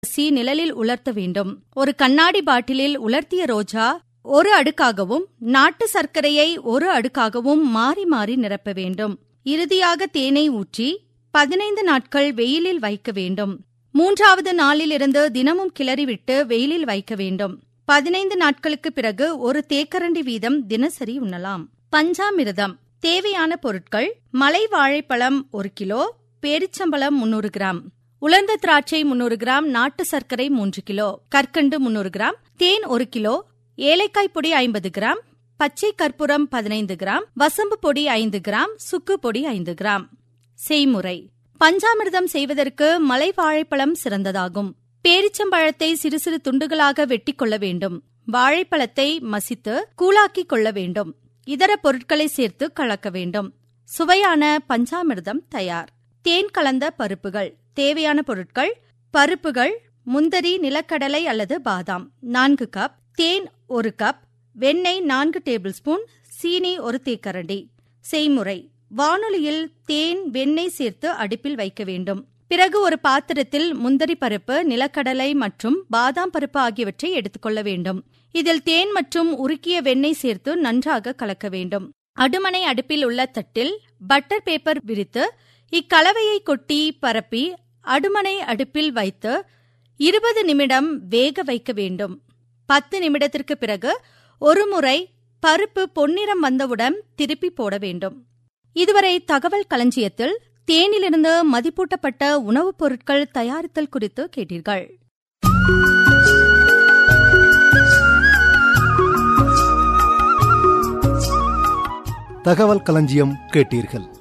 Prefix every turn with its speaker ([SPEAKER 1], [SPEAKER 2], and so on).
[SPEAKER 1] C நிழலில் உலர்த்த வேண்டும் ஒரு கண்ணாடி பாட்டிலில் உலர்த்திய ரோஜா ஒரு அடுக்காகவும் நாட்டு சர்க்கரையை ஒரு அடுக்காகவும் மாறி மாறி நிரப்ப வேண்டும் இறுதியாக தேனை ஊற்றி பதினைந்து நாட்கள் வெயிலில் வைக்க வேண்டும் மூன்றாவது நாளிலிருந்து தினமும் கிளறிவிட்டு வெயிலில் வைக்க வேண்டும் பதினைந்து நாட்களுக்கு பிறகு ஒரு தேக்கரண்டி வீதம் தினசரி உண்ணலாம் பஞ்சாமிர்தம் தேவையான பொருட்கள் மலை வாழைப்பழம் ஒரு கிலோ பேரிச்சம்பழம் முன்னூறு கிராம் உலர்ந்த திராட்சை முன்னூறு கிராம் நாட்டு சர்க்கரை மூன்று கிலோ கற்கண்டு முன்னூறு கிராம் தேன் ஒரு கிலோ ஏலக்காய் பொடி ஐம்பது கிராம் பச்சை கற்பூரம் பதினைந்து கிராம் வசம்பு பொடி ஐந்து கிராம் சுக்கு பொடி ஐந்து கிராம் செய்முறை பஞ்சாமிர்தம் செய்வதற்கு மலை வாழைப்பழம் சிறந்ததாகும் பேரிச்சம்பழத்தை சிறு சிறு துண்டுகளாக வெட்டி கொள்ள வேண்டும் வாழைப்பழத்தை மசித்து கூழாக்கிக் கொள்ள வேண்டும் இதர பொருட்களை சேர்த்து கலக்க வேண்டும் சுவையான பஞ்சாமிர்தம் தயார் தேன் கலந்த பருப்புகள் தேவையான பொருட்கள் பருப்புகள் முந்தரி நிலக்கடலை அல்லது பாதாம் நான்கு கப் தேன் ஒரு கப் வெண்ணெய் நான்கு டேபிள் ஸ்பூன் சீனி ஒரு தேக்கரண்டி செய்முறை வானொலியில் தேன் வெண்ணெய் சேர்த்து அடுப்பில் வைக்க வேண்டும் பிறகு ஒரு பாத்திரத்தில் முந்தரி பருப்பு நிலக்கடலை மற்றும் பாதாம் பருப்பு ஆகியவற்றை எடுத்துக்கொள்ள வேண்டும் இதில் தேன் மற்றும் உருக்கிய வெண்ணெய் சேர்த்து நன்றாக கலக்க வேண்டும் அடுமனை அடுப்பில் உள்ள தட்டில் பட்டர் பேப்பர் விரித்து இக்கலவையை கொட்டி பரப்பி அடுமனை அடுப்பில் வைத்து இருபது நிமிடம் வேக வைக்க வேண்டும் பத்து நிமிடத்திற்கு பிறகு ஒருமுறை பருப்பு பொன்னிறம் வந்தவுடன் திருப்பி போட வேண்டும் இதுவரை தகவல் களஞ்சியத்தில் தேனிலிருந்து மதிப்பூட்டப்பட்ட உணவுப் பொருட்கள் தயாரித்தல் குறித்து கேட்டீர்கள்
[SPEAKER 2] தகவல் களஞ்சியம் கேட்டீர்கள்